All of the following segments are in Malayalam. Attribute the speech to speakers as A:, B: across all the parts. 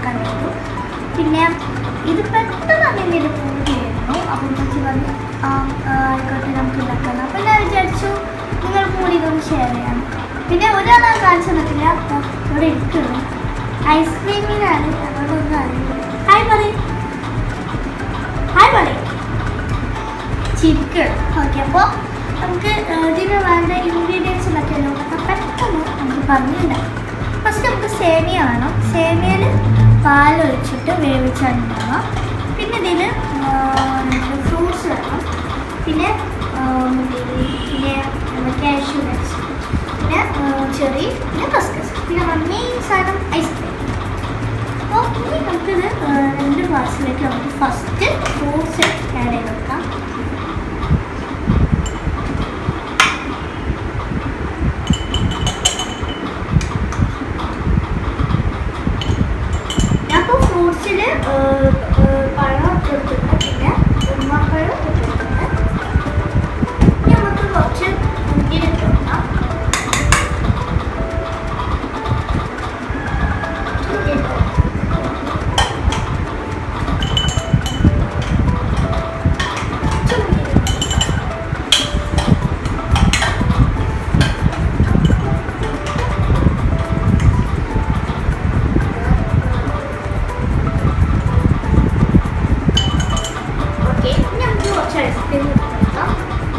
A: ഉണ്ടാക്കാനുള്ളൂ പിന്നെ ഇത് പെട്ടെന്ന് തന്നെ ഇത് പൂരിയായിരുന്നു അപ്പം ഉമ്മച്ചി പറഞ്ഞു ആ ആ, ആയിക്കോട്ടെ നമുക്ക് ഉണ്ടാക്കാം അപ്പം ഞാൻ വിചാരിച്ചു നിങ്ങൾ കൂടി ഇതൊന്ന് ഷെയർ ചെയ്യാം പിന്നെ ഒരാളെ കാണിച്ചു തന്നിട്ടില്ല അപ്പോൾ ഇവിടെ ഇരിക്കുന്നു ഐസ്ക്രീമിനാണ് അതുകൊണ്ടൊന്നും അറിയില്ല ഹായ് പറയും ഹായ് പറയും ചിരിക്കണം ഓക്കെ അപ്പോൾ നമുക്ക് ആ, ഇതിന് വേണ്ട ഇൻഗ്രീഡിയൻസ് എന്തൊക്കെയല്ലോ അപ്പോൾ പെട്ടെന്ന് നമുക്ക് പറഞ്ഞുണ്ടാക്കാം ഫസ്റ്റ് നമുക്ക് സേമിയ വേണം സേമിയയിൽ പാലൊഴിച്ചിട്ട് വേവിച്ചുണ്ടാവാം പിന്നെ ഇതിൽ ഫ്രൂട്ട്സ് വേണം പിന്നെ ആ, പിന്നെ കാഷ്യൂ നട്ട്സ് പിന്നെ ചെറി പിന്നെ കസ്കസ് പിന്നെ നമ്മുടെ മെയിൻ സാധനം ഐസ്ക്രീം അപ്പോൾ ഇനി നമുക്കിത് ആ, രണ്ട് ഗ്ലാസ്സിലേക്ക് നമുക്ക് ഫസ്റ്റ് ഫ്രൂട്ട്സ് ആഡ് ചെയ്ത് വെക്കാം ഞാനിപ്പോൾ ഫ്രൂട്ട്സിൽ പഴം ഇട്ടിട്ടുണ്ട് പിന്നെ ഉമ്മപ്പഴം ഇട്ടിട്ടുണ്ട് ഇനി നമുക്ക് കുറച്ച് മുന്തിരി ഇട്ട് കൊടുക്കാം മുന്തിരി ഇട്ട് കൊടുക്കാം. കുറച്ച് മുന്തിരി. ഓക്കെ ഇനി നമുക്ക് കുറച്ച് ഐസ്ക്രീം കൊടുക്കാം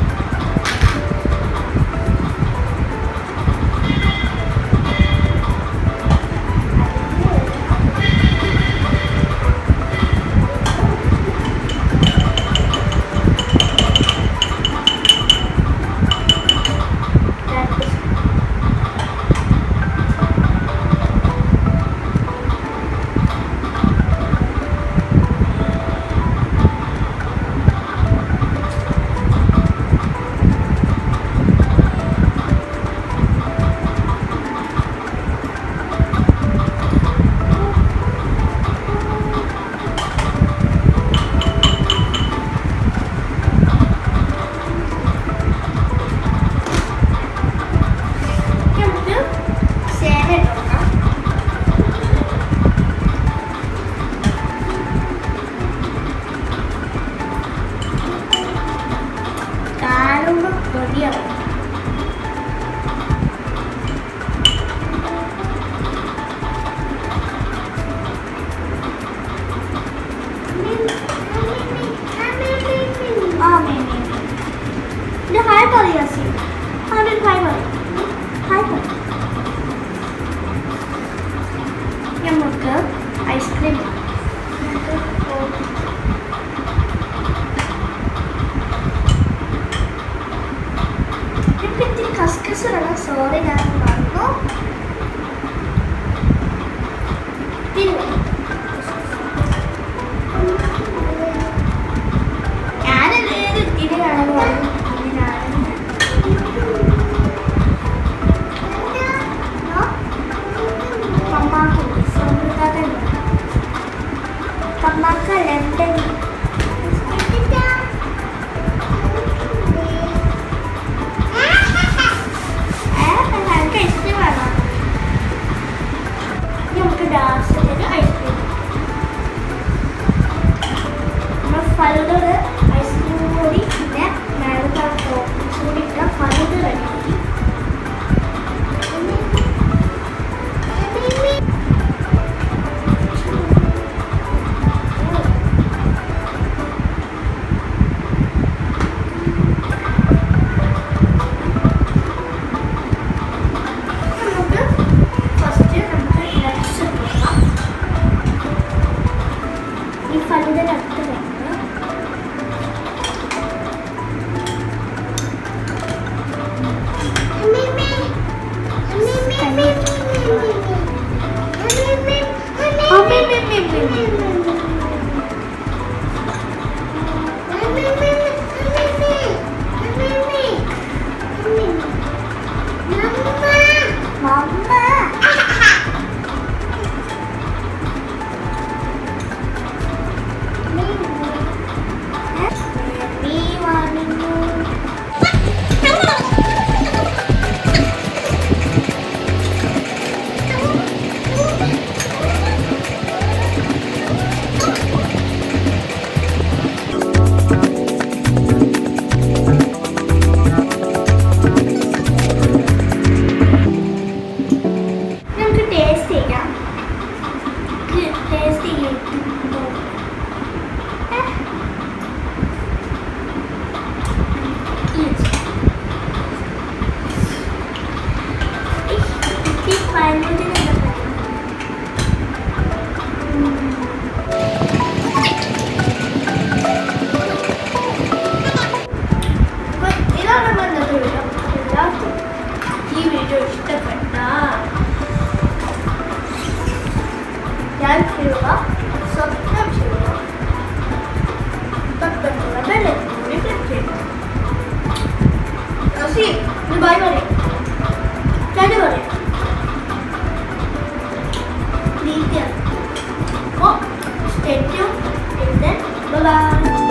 A: ഇനി നമുക്ക് സേവ ഇട്ട് കൊടുക്കാം കാണുമ്പോൾ കൊതിയാവും ആ മേമേ ഇത് ഹായ് പറയാ സി ഹായ് ഹായ് പറയും ഹായ് പറയും നമുക്ക് ഐസ്ക്രീം എനിക്ക് ഇത്തിരി കസ്കസ് വേണം സോറി ഞാൻ മറന്നു ഇത്തിരി വേണം. ഞാൻ ഏത് ഇത്തിരി വേണമെന്ന് പറഞ്ഞു അങ്ങനെയാണ് കമ്മാക്ക് സമൃദ്ധ കമ്മാക്ക ലണ്ടൻ എനിക്ക് ഐസ്ക്രീം വേണം ഇനി നമുക്ക് ലാസ്റ്റ് ഐസ്ക്രീം നമ്മൾ ഫലൂടെ ഐസ്ക്രീം കൂടി പിന്നെ മേലത്തെ ടോപ്പിംഗ്സ് കൂടി ഇട്ട ഫലൂടെ റെഡിയാക്കി നമുക്ക് ഫസ്റ്റ് നമുക്ക് നട്ട്സ് കൊടുക്കാം ഈ ഫലിന്റെ നട്ട് വേണം മമ്മ ബൈ പറയും ചേട്ടൻ പറയും പ്രീതിയാണ് അപ്പോൾ സ്റ്റേറ്റ്യൂ ബൈ